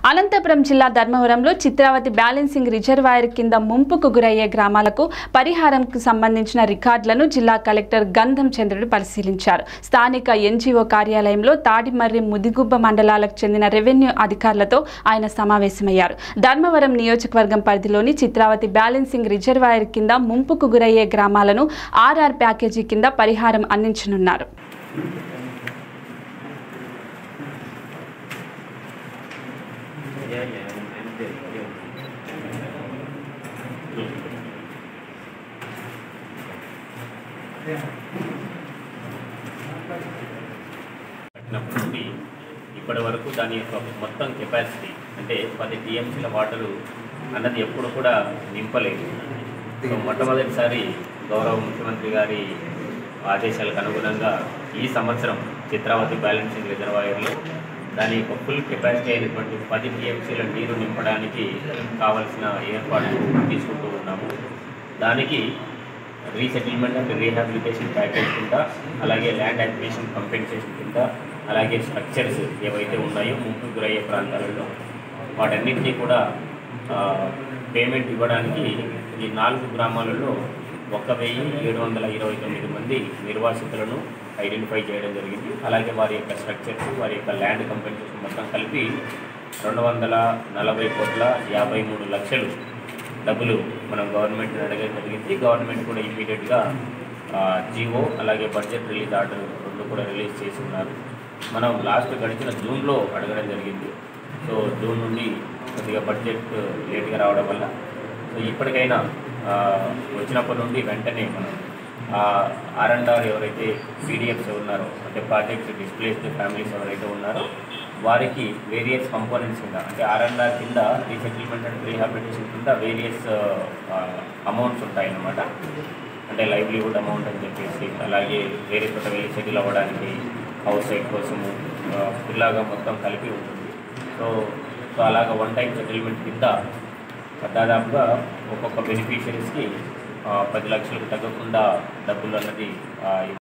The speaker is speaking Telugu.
అనంతపురం జిల్లా ధర్మవరంలో చిత్రావతి బ్యాలెన్సింగ్ రిజర్వాయర్ కింద ముంపుకు గురయ్యే గ్రామాలకు పరిహారంకు సంబంధించిన రికార్డులను జిల్లా కలెక్టర్ గంధం చంద్రుడు పరిశీలించారు స్థానిక ఎన్జీఓ కార్యాలయంలో తాడిమర్రి ముదిగుబ్బ మండలాలకు చెందిన రెవెన్యూ అధికారులతో ఆయన సమావేశమయ్యారు ధర్మవరం నియోజకవర్గం పరిధిలోని చిత్రావతి బ్యాలెన్సింగ్ రిజర్వాయర్ కింద ముంపుకు గురయ్యే గ్రామాలను ఆర్ఆర్ ప్యాకేజీ కింద పరిహారం అందించనున్నారు కట్టినప్పటి నుండి ఇప్పటి వరకు దాని యొక్క మొత్తం కెపాసిటీ అంటే పది టీఎంసీల వాటరు అన్నది ఎప్పుడు కూడా నింపలేదు సో మొట్టమొదటిసారి గౌరవ ముఖ్యమంత్రి గారి ఆదేశాలకు అనుగుణంగా ఈ సంవత్సరం చిత్రావతి బ్యాలెన్సింగ్ రిజర్వాయర్లో దాని యొక్క ఫుల్ కెపాసిటీ అయినటువంటి పది టీఎంసీల నీరు నింపడానికి కావలసిన ఏర్పాట్లు తీసుకుంటూ ఉన్నాము దానికి రీసెటిల్మెంట్ అండ్ రీహాబిలిటేషన్ ప్యాకేజ్ కింద అలాగే ల్యాండ్ అక్విజిషన్ కంపెన్సేషన్ కింద అలాగే స్ట్రక్చర్స్ ఏవైతే ఉన్నాయో ముంపు గురయ్యే ప్రాంతాలలో వాటన్నిటినీ కూడా పేమెంట్ ఇవ్వడానికి ఈ నాలుగు గ్రామాలలో ఒక వెయ్యి ఏడు వందల ఇరవై తొమ్మిది మంది నిర్వాసితులను ఐడెంటిఫై చేయడం జరిగింది అలాగే వారి యొక్క స్ట్రక్చర్స్ వారి యొక్క ల్యాండ్ కంపెన్సేషన్ మొత్తం కలిపి రెండు వందల నలభై కోట్ల యాభై మూడు లక్షలు డబ్బులు మనం గవర్నమెంట్ అడగడం జరిగింది గవర్నమెంట్ కూడా ఇమీడియట్గా జీవో అలాగే బడ్జెట్ రిలీజ్ ఆర్డర్ రెండు కూడా రిలీజ్ చేసి ఉన్నారు మనం లాస్ట్ గడిచిన జూన్లో అడగడం జరిగింది సో జూన్ నుండి కొద్దిగా బడ్జెట్ లేట్గా రావడం వల్ల సో ఇప్పటికైనా ఆ, వచ్చినప్పటి నుండి వెంటనే మనం ఆర్ అండ్ ఆర్ ఎవరైతే పీడిఎఫ్స్ ఉన్నారో అంటే ప్రాజెక్ట్స్ డిస్ప్లేస్డ్ ఫ్యామిలీస్ ఎవరైతే ఉన్నారో వారికి వేరియస్ కంపోనెంట్స్ కింద అంటే ఆర్ అండ్ ఆర్ కింద రీసెటిల్మెంట్ అండ్ రీహాబిలిటేషన్ కింద వేరియస్ అమౌంట్స్ ఉంటాయి అన్నమాట అంటే లైవ్లీహుడ్ అమౌంట్ అని చెప్పేసి అలాగే వేరే చోట వెళ్ళి సెటిల్ అవ్వడానికి హౌస్ సైట్ కోసము ఆ, ఇలాగా మొత్తం కలిపి ఉంటుంది సో సో అలాగ వన్ టైం సెటిల్మెంట్ కింద దాదాపుగా ఒక్కొక్క బెనిఫిషరీస్కి పది లక్షలకు తగ్గకుండా డబ్బులు అన్నది ఆ,